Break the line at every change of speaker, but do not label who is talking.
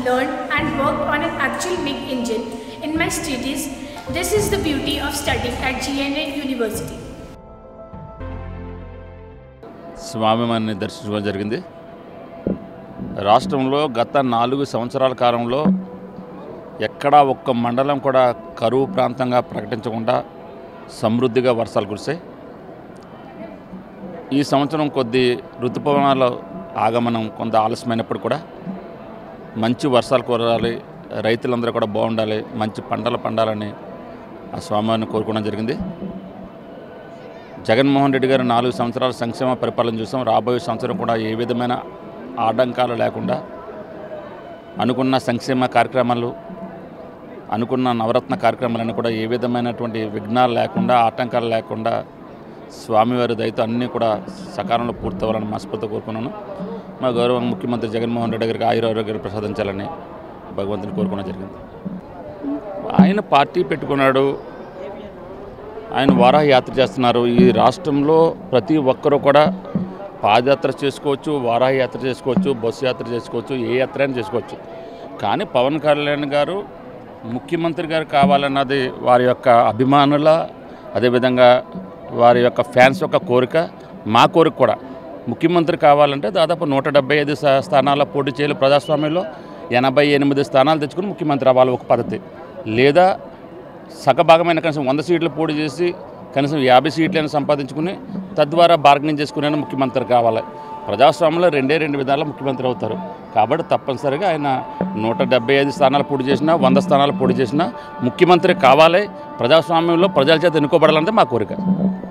learned, and worked on an actual big engine in my studies. This is the beauty of studying at GNA University.
స్వామివారిని దర్శించడం జరిగింది రాష్ట్రంలో గత నాలుగు సంవత్సరాల కాలంలో ఎక్కడా ఒక్క మండలం కూడా కరువు ప్రాంతంగా ప్రకటించకుండా సమృద్ధిగా వర్షాలు కురిశాయి ఈ సంవత్సరం కొద్ది ఋతుపవనాల ఆగమనం కొంత ఆలస్యమైనప్పుడు కూడా మంచి వర్షాలు కురాలి రైతులందరూ కూడా బాగుండాలి మంచి పంటలు పండాలని ఆ స్వామివారిని కోరుకోవడం జరిగింది జగన్మోహన్ రెడ్డి గారు నాలుగు సంవత్సరాల సంక్షేమ పరిపాలన చూసాం రాబోయే సంవత్సరం కూడా ఏ విధమైన ఆటంకాలు లేకుండా అనుకున్న సంక్షేమ కార్యక్రమాలు అనుకున్న నవరత్న కార్యక్రమాలన్నీ కూడా ఏ విధమైనటువంటి విఘ్నాలు లేకుండా ఆటంకాలు లేకుండా స్వామివారి దయతో అన్నీ కూడా సకాలంలో పూర్తవ్వాలని మనస్ఫూర్తిగా కోరుకున్నాను మా గౌరవ ముఖ్యమంత్రి జగన్మోహన్ రెడ్డి గారికి ఆయురారోగ్యాలు ప్రసాదించాలని భగవంతుని కోరుకోవడం జరిగింది ఆయన పార్టీ పెట్టుకున్నాడు ఆయన వారాహ యాత్ర చేస్తున్నారు ఈ రాష్ట్రంలో ప్రతి ఒక్కరూ కూడా పాదయాత్ర చేసుకోవచ్చు వారాహ యాత్ర చేసుకోవచ్చు బస్సు యాత్ర చేసుకోవచ్చు ఏ యాత్ర అయినా చేసుకోవచ్చు కానీ పవన్ కళ్యాణ్ గారు ముఖ్యమంత్రి గారు కావాలన్నది వారి యొక్క అభిమానుల అదేవిధంగా వారి యొక్క ఫ్యాన్స్ యొక్క కోరిక మా కోరిక కూడా ముఖ్యమంత్రి కావాలంటే దాదాపు నూట డెబ్బై ఐదు స్థా- స్థానాల పోటీ చేయాలి ప్రజాస్వామ్యంలో ఎనభై ఎనిమిది స్థానాలు తెచ్చుకుని ముఖ్యమంత్రి అవ్వాలి ఒక పద్ధతి లేదా సగభాగమైన కనీసం వంద సీట్లు పోటీ చేసి కనీసం యాభై సీట్లను సంపాదించుకుని తద్వారా బార్గెనింగ్ చేసుకునే ముఖ్యమంత్రి కావాలి ప్రజాస్వామ్యంలో రెండే రెండు విధాల ముఖ్యమంత్రి అవుతారు కాబట్టి తప్పనిసరిగా ఆయన నూట డెబ్బై ఐదు స్థానాలు పోటీ చేసినా వంద స్థానాలు పోటీ చేసినా ముఖ్యమంత్రి కావాలి ప్రజాస్వామ్యంలో ప్రజల చేత ఎన్నుకోబడాలంటే మా కోరిక